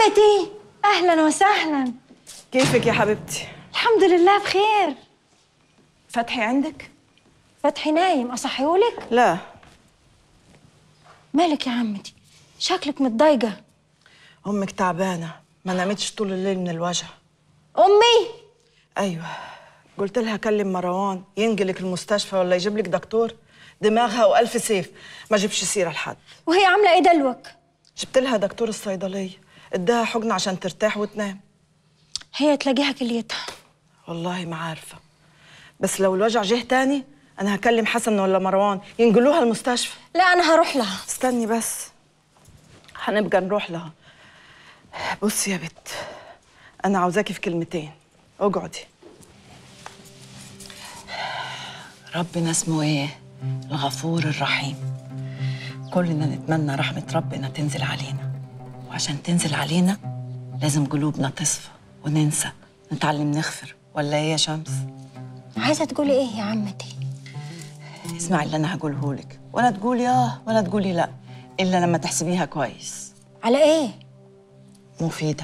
عمتي اهلا وسهلا كيفك يا حبيبتي الحمد لله بخير فتحي عندك فتحي نايم اصحيهولك لا مالك يا عمتي شكلك متضايقه امك تعبانه ما نامتش طول الليل من الوجع امي ايوه قلت لها كلم مروان ينقلك المستشفى ولا يجيب لك دكتور دماغها والف سيف ما جيبش سيره لحد وهي عامله ايه دلوك جبت لها دكتور الصيدليه اداها حقن عشان ترتاح وتنام هي تلاقيها كليتها والله ما عارفه بس لو الوجع جه تاني انا هكلم حسن ولا مروان ينقلوها المستشفى لا انا هروح لها استني بس هنبقى نروح لها بصي يا بت انا عاوزاكي في كلمتين اقعدي ربنا اسمه ايه الغفور الرحيم كلنا نتمنى رحمة ربنا تنزل علينا وعشان تنزل علينا لازم قلوبنا تصفى وننسى نتعلم نغفر ولا ايه يا شمس عايزه تقولي ايه يا عمتي اسمعي اللي انا هقوله لك ولا تقولي اه ولا تقولي لا الا لما تحسبيها كويس على ايه مفيده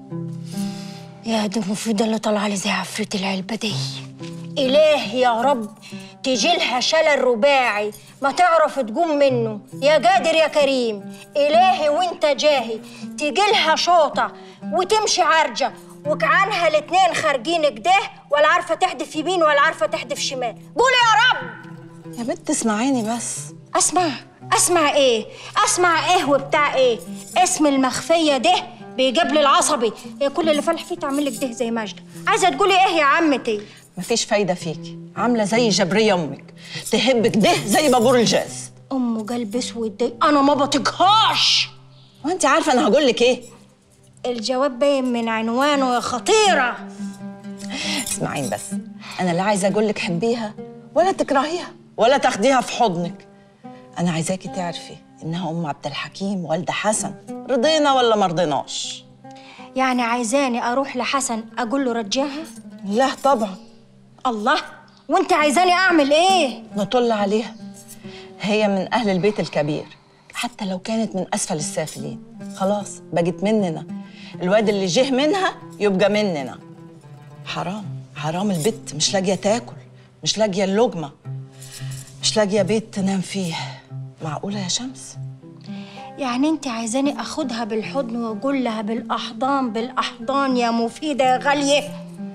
يا دي مفيدة اللي طالعة لي زي عفريت العلبة دي إله يا رب تجي لها شلل رباعي ما تعرف تقوم منه يا قادر يا كريم إلهي وانت جاهي تجي لها شوطة وتمشي عرجة وكعانها الاتنين خارجين كده ولا عارفة تحدف يمين ولا عارفة تحدف شمال قولي يا رب يا بنت اسمعيني بس اسمع اسمع ايه اسمع ايه وبتاع ايه اسم المخفيه ده بيجيب العصبي هي كل اللي فالح فيه تعمل لك ده زي ماجده عايزه تقولي ايه يا عمتي مفيش فايده فيكي عامله زي جبريه امك تهبك ده زي بابور الجاز ام قلب اسود دي انا ما بطيقهاش وانت عارفه انا هقول لك ايه الجواب باين من عنوانه يا خطيره اسمعين بس انا لا عايزه اقول لك حبيها ولا تكرهيها ولا تاخديها في حضنك انا عايزاكي تعرفي انها ام عبد الحكيم والده حسن رضينا ولا ما رضيناش يعني عايزاني اروح لحسن اقول له رجعها لا طبعا الله وانت عايزاني اعمل ايه نطل عليها هي من اهل البيت الكبير حتى لو كانت من اسفل السافلين خلاص بقت مننا الواد اللي جه منها يبقى مننا حرام حرام البت مش لاقيه تاكل مش لاقيه اللقمه مش لاقيه بيت تنام فيه معقوله يا شمس يعني انت عايزاني اخدها بالحضن واقول لها بالاحضان بالاحضان يا مفيده يا غاليه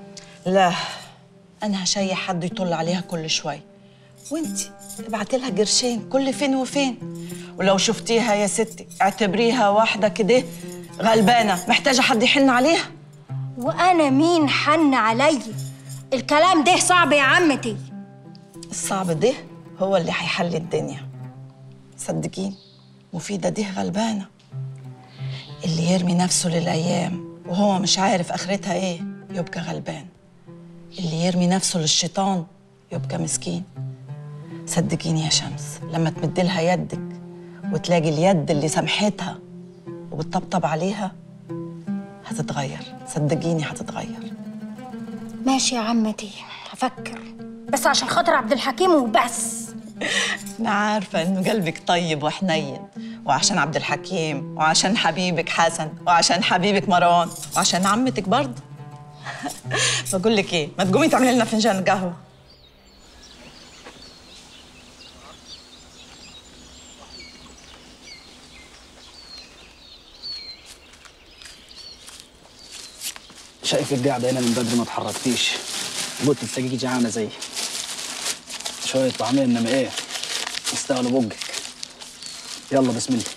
لا انا هشيح حد يطل عليها كل شوي وانتي ابعتي لها قرشين كل فين وفين ولو شفتيها يا ستي اعتبريها واحده كده غلبانه محتاجه حد يحن عليها وانا مين حن علي الكلام ده صعب يا عمتي الصعب ده هو اللي هيحل الدنيا صدقيني مفيدة دي غلبانة اللي يرمي نفسه للأيام وهو مش عارف آخرتها إيه يبقى غلبان اللي يرمي نفسه للشيطان يبقى مسكين صدقيني يا شمس لما تمدلها يدك وتلاقي اليد اللي سامحتها وبتطبطب عليها هتتغير صدقيني هتتغير ماشي يا عمتي هفكر بس عشان خاطر عبد الحكيم وبس أنا عارفة إنه قلبك طيب وحنين وعشان عبد الحكيم وعشان حبيبك حسن وعشان حبيبك مروان وعشان عمتك برضه بقول لك إيه ما تقومي تعملي لنا فنجان قهوة شايفك قاعدة هنا من بدري ما اتحركتيش قلت تلاقيكي جعانة زي شوية طعمية انما ايه يستاهلوا بقك يلا بسم الله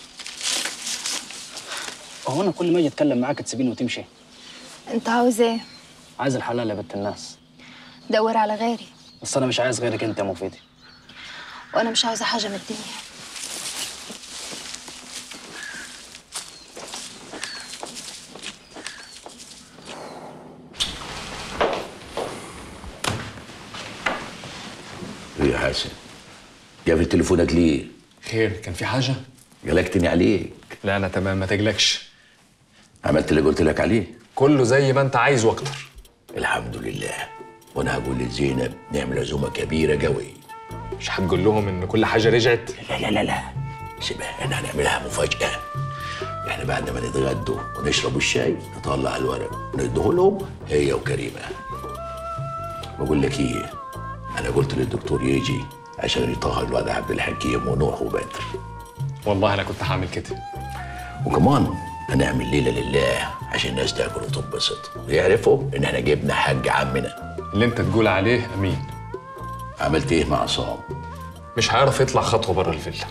هو انا كل ما اجي اتكلم معاك تسيبيني وتمشي انت عاوز ايه عايز الحلال يا بنت الناس دور على غيري بس انا مش عايز غيرك انت يا مفيدي وانا مش عاوزه حاجه من الدنيا ايه يا حسن جاب تليفونك ليه؟ خير كان في حاجة؟ جلكتني عليك لا أنا تمام ما تقلقش عملت اللي قلت لك عليه كله زي ما أنت عايز وأكتر الحمد لله وانا هقول لزينب نعمل عزومه كبيره قوي مش هتقول لهم إن كل حاجة رجعت؟ لا لا لا لا سيبها انا هنعملها مفاجاه احنا بعد ما نتغدوا ونشربوا الشاي نطلع الورق ونديه لهم هي وكريمه بقول لك ايه انا قلت للدكتور يجي عشان يطهر الواد عبد الحكيم ونوح وبدر والله انا كنت هعمل كده وكمان هنعمل ليله لله عشان الناس تاكل وتنبسط ويعرفوا ان احنا جبنا حاج عمنا اللي انت تقول عليه امين عملت ايه مع عصام مش هيعرف يطلع خطوه بره الفيلا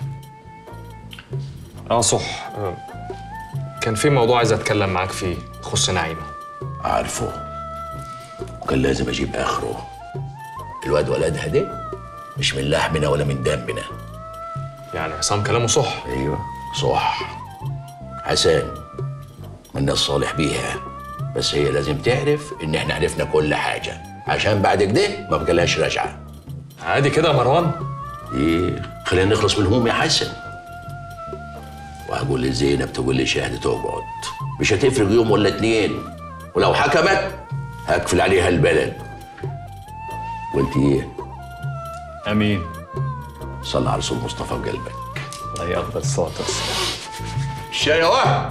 اه صح آه. كان في موضوع عايز اتكلم معاك فيه يخص نعيمه عارفه وكان لازم اجيب اخره الواد ولدها ده مش من لحمنا ولا من دمنا يعني عصام كلامه صح ايوه صح حسن من الناس صالح بيها بس هي لازم تعرف ان احنا عرفنا كل حاجه عشان بعد كده ما بقالهاش رجعه عادي كده يا مروان ايه خلينا نخلص من الهموم يا حسن وهقول لزينب تقول لي شهد تقعد مش هتفرق يوم ولا اتنين ولو حكمت هقفل عليها البلد وانت ايه امين صلى على رسول مصطفى بقلبك الله افضل الصلاه والسلام الشاي اهو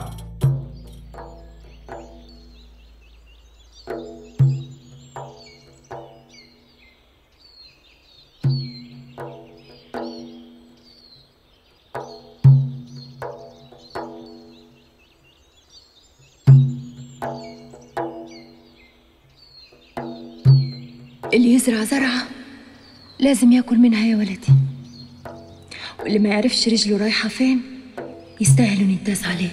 اللي يزرع زرعة لازم ياكل منها يا ولدي واللي ما يعرفش رجله رايحة فين يستاهل إنه يتداس عليه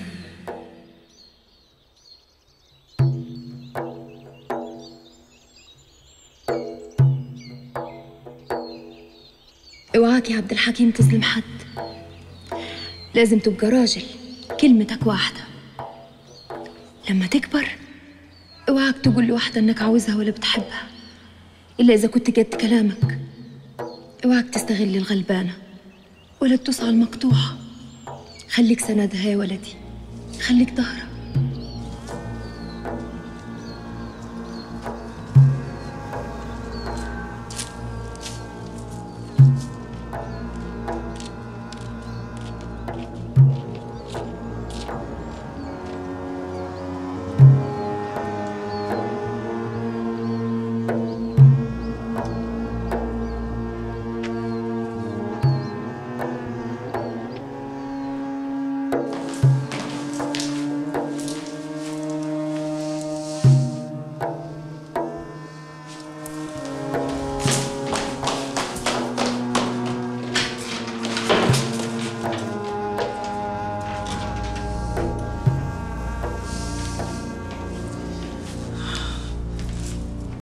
اوعاك يا عبد الحكيم تظلم حد لازم تبقى راجل كلمتك واحدة لما تكبر اوعاك تقول لواحدة انك عاوزها ولا بتحبها إلا إذا كنت جد كلامك اوعاك تستغل الغلبانة ولا تدوس على المقطوعة خليك سندها يا ولدي خليك ظهرها